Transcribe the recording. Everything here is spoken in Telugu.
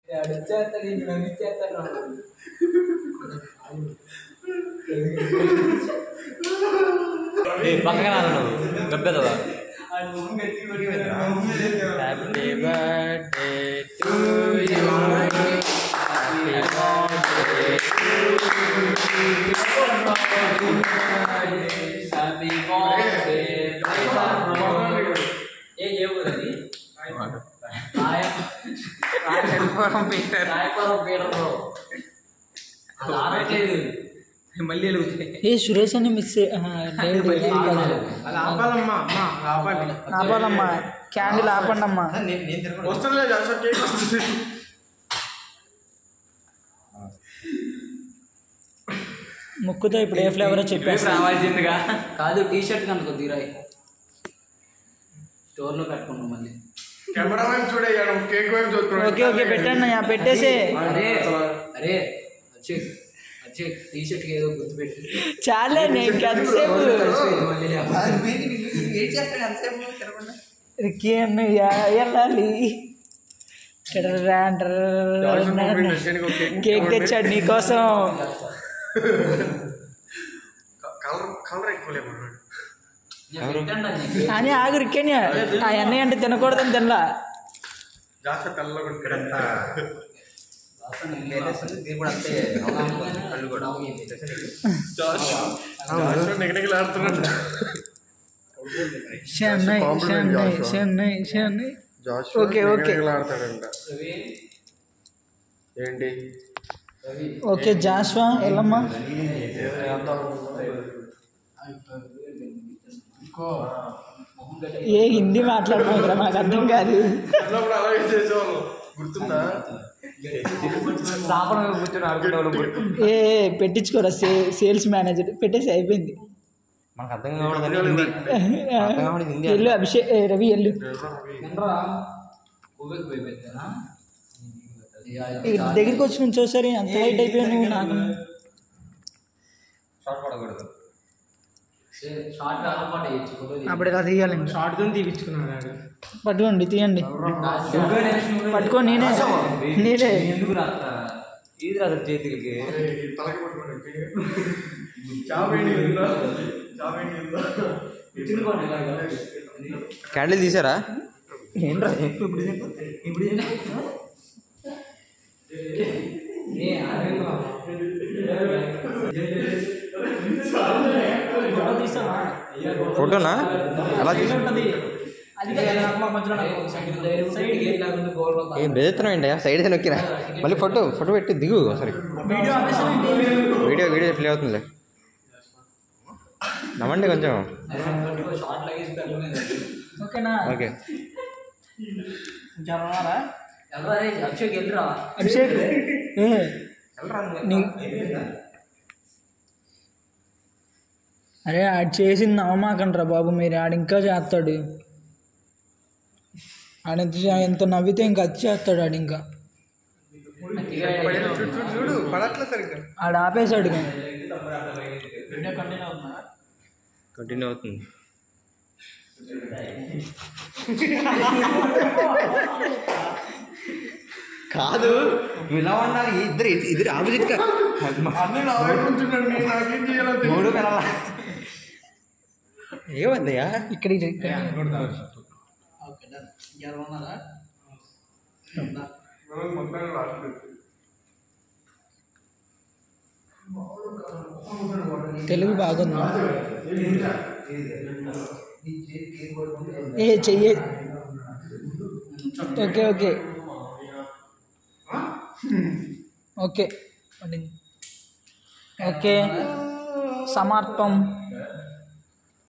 పక్కన నువ్వు గబ్బెదవా happy birthday to you happy birthday happy birthday ఏ ఏ ఊరది రాయపురం పీటర్ రాయపురం పీటర్ అది ఆడట్లేదు మళ్ళీ వెలుగుతాయి ఏ సురేష్ అని మిస్ ఆపాలమ్మా క్యాండిల్ ఆపండి అమ్మా వస్తుందిలే జాషా కేక్ వస్తుంది ముక్కుతో ఇప్పుడు ఏ ఫ్లేవరో చెప్పేస్తా రావాల్సిందిగా కాదు టీ షర్ట్ కనుక తీరాయి స్టోర్లో పెట్టుకున్నాం మళ్ళీ కెమెరామెన్ చూడయ్యాడు కేక్ వైపు చూస్తున్నాడు ఓకే ఓకే పెట్టండి అయ్యా పెట్టేసే అరే అరే వచ్చే వచ్చే టీ షర్ట్ ఏదో గుర్తుపెట్టి చాలే నేను ఎంతసేపు మళ్ళీ రిక్కీ అన్నయ్య వెళ్ళాలి కేక్ తెచ్చాడు నీకోసం కలర్ కలర్ ఎక్కువ లేవు అని ఆగు రిక్కని ఆ అన్నయ్య అంటే తినకూడదని తినలా జాషా తెల్లగా ఉంటాడంతా జాషా నిగనిగలాడుతున్నాడు Chennai Chennai Chennai Chennai Josh okay, okay. నిగనిగలాడతాడంట ఏంటి ఓకే జాస్వా వెళ్ళమ్మా ఏ హిందీ మాట్లాడమా నాకు అర్థం కాదు చిన్నప్పుడు అలాగే చేసేవాళ్ళు గుర్తుందా సాపడం కూర్చొని ఆడుకునేవాళ్ళు గుర్తు ఏ ఏ, పెట్టించుకోరా సే సేల్స్ మేనేజర్ పెట్టేసి అయిపోయింది మనకు అర్థం కావడం హిందీ అర్థం కావడం హిందీ ఎల్లు అభిషేక్ ఏ, రవి ఎల్లు కోవిడ్ పోయి పెట్టానా ఈ దగ్గరికి వచ్చి నుంచి ఒకసారి అంత లైట్ అయిపోయావు నువ్వు నాకు షార్ట్ పడకూడదు షార్ట్ అలవాటు వేయచ్చు ఫోటో అప్పుడు ఇలా తీయాలండి షార్ట్తో తీపించుకున్నాడు పట్టుకోండి తీయండి పట్టుకో నేనే నేనే ఎందుకు రాస్తా ఇది రాదు చేతులకి తలకి పట్టుకోండి చావేండి ఉందా చావేండి ఉందా క్యాండిల్ తీసారా ఏంట్రా ఇప్పుడు ఫోటోనా అలా తీసి ఏం బెదుతున్నావు ఏంటి సైడ్ నొక్కినా మళ్ళీ ఫోటో ఫోటో పెట్టి దిగు సరే వీడియో వీడియో ప్లే అవుతుందిలే నవ్వండి కొంచెం షార్ట్ లగేజ్ ఓకేనా ఓకే జరగాలా ఎవరా రే అభిషేక్ వెళ్ళరా అభిషేక్ ఏ నీ- అరే ఆడు చేసింది నవ్వమాకండ్రా బాబు మీరు ఆడు ఇంకా చేస్తాడు ఆడు ఎంత చే- ఎంత నవ్వితే ఇంకా అది చేస్తాడు ఆడు ఇంకా చూడు చూడు చూడు పడట్లే సరిగ్గా ఆడు ఆపేశాడు కానీ కంటిన్యూ అవుతుంది కాదు ఇలా ఉండాలి ఇద్దరు ఇద్దరు ఆపోజిట్ గా అన్నీ నా వైపు ఉంచున్నాడు నేను నాకేం చేయాలో తెలియదు. మూడు కలలా ఏమందయ్యా ఇక్కడ ఇది- ఇక్కడ మనం మొత్తం రాలేదు. తెలుగు బాగుంది ఏ చెయ్యి ఓకే ఓకే ఓకే ఓకే సమాప్తం